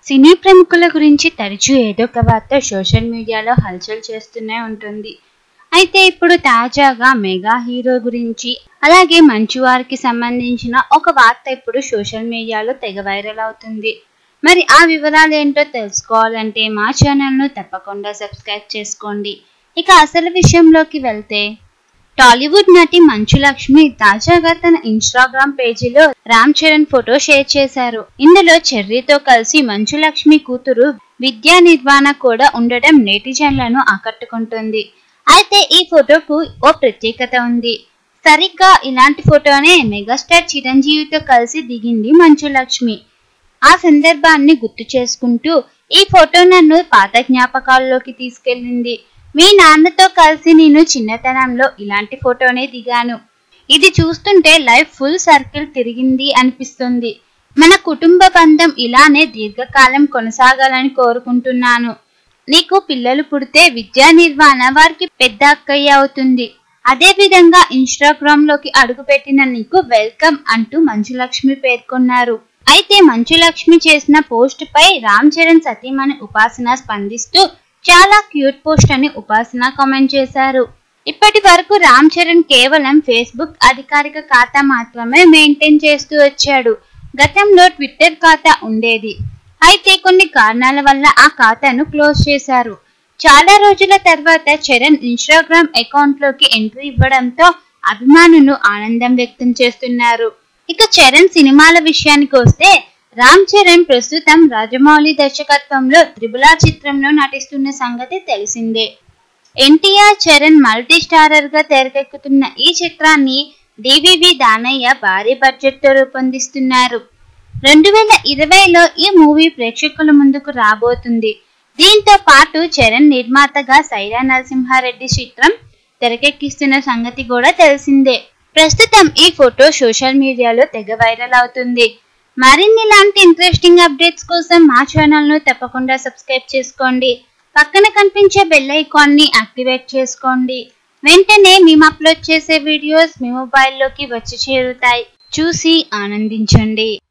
సినీ ప్రముఖుల గురించి తరచూ ఏదో ఒక వార్త సోషల్ మీడియాలో హల్చల్ చేస్తూనే ఉంటుంది అయితే ఇప్పుడు తాజాగా మెగా హీరో గురించి అలాగే మంచు వారికి సంబంధించిన ఒక వార్త ఇప్పుడు సోషల్ మీడియాలో తెగ వైరల్ అవుతుంది మరి ఆ వివరాలు ఏంటో తెలుసుకోవాలంటే మా ఛానల్ను తప్పకుండా సబ్స్క్రైబ్ చేసుకోండి ఇక అసలు విషయంలోకి వెళ్తే టాలీవుడ్ నటి మంచు లక్ష్మి తాజాగా తన ఇన్స్టాగ్రామ్ పేజీలో రామ్ చరణ్ ఫోటో షేర్ చేశారు ఇందులో చెర్రీతో కలిసి మంచు లక్ష్మి కూతురు విద్యా నిర్వహణ కూడా ఉండడం నెటిజన్లను ఆకట్టుకుంటుంది అయితే ఈ ఫోటోకు ఓ ప్రత్యేకత ఉంది సరిగ్గా ఇలాంటి ఫోటోనే మెగాస్టార్ చిరంజీవితో కలిసి దిగింది మంచు లక్ష్మి ఆ సందర్భాన్ని గుర్తు చేసుకుంటూ ఈ ఫోటో నన్ను పాత జ్ఞాపకాల్లోకి తీసుకెళ్ళింది మీ నాన్నతో కలిసి నేను చిన్నతనంలో ఇలాంటి ఫోటోనే దిగాను ఇది చూస్తుంటే లైఫ్ ఫుల్ సర్కిల్ తిరిగింది అనిపిస్తుంది మన కుటుంబ బంధం ఇలానే దీర్ఘకాలం కొనసాగాలని కోరుకుంటున్నాను నీకు పిల్లలు పుడితే విద్యా నిర్వహణ వారికి పెద్ద అక్కయ్య అవుతుంది అదే విధంగా ఇన్స్టాగ్రామ్ లోకి అడుగుపెట్టిన నీకు వెల్కమ్ అంటూ మంచులక్ష్మి పేర్కొన్నారు అయితే మంచులక్ష్మి చేసిన పోస్ట్ పై రామ్ చరణ్ సతీమణి ఉపాసన స్పందిస్తూ చాలా క్యూట్ పోస్ట్ అని ఉపాసన కామెంట్ చేశారు ఇప్పటి వరకు రామ్ చరణ్ కేవలం ఫేస్బుక్ అధికారిక ఖాతా మాత్రమే మెయింటైన్ చేస్తూ వచ్చాడు గతంలో ట్విట్టర్ ఖాతా ఉండేది అయితే కొన్ని కారణాల వల్ల ఆ ఖాతాను క్లోజ్ చేశారు చాలా రోజుల తర్వాత చరణ్ ఇన్స్టాగ్రామ్ అకౌంట్ లోకి ఎంట్రీ ఇవ్వడంతో అభిమానులు ఆనందం వ్యక్తం చేస్తున్నారు ఇక చరణ్ సినిమాల విషయానికి వస్తే రామ్ చరణ్ ప్రస్తుతం రాజమౌళి దర్శకత్వంలో త్రిబులా చిత్రంలో నటిస్తున్న సంగతి తెలిసిందే ఎన్టీఆర్ చరణ్ మల్టీ స్టారర్ గా తెరకెక్కుతున్న ఈ చిత్రాన్ని డివివి దానయ్య భారీ బడ్జెట్ తో రూపొందిస్తున్నారు రెండు వేల ఇరవైలో ఈ మూవీ ప్రేక్షకుల ముందుకు రాబోతుంది దీంతో పాటు చరణ్ నిర్మాతగా సైరా నరసింహారెడ్డి చిత్రం తెరకెక్కిస్తున్న సంగతి కూడా తెలిసిందే ప్రస్తుతం ఈ ఫోటో సోషల్ మీడియాలో తెగ వైరల్ అవుతుంది మరిన్ని ఇలాంటి ఇంట్రెస్టింగ్ అప్డేట్స్ కోసం మా ఛానల్ను తప్పకుండా సబ్స్క్రైబ్ చేసుకోండి పక్కన కనిపించే బెల్ ఐకాన్ని యాక్టివేట్ చేసుకోండి వెంటనే మేము అప్లోడ్ చేసే వీడియోస్ మీ మొబైల్లోకి వచ్చి చేరుతాయి చూసి ఆనందించండి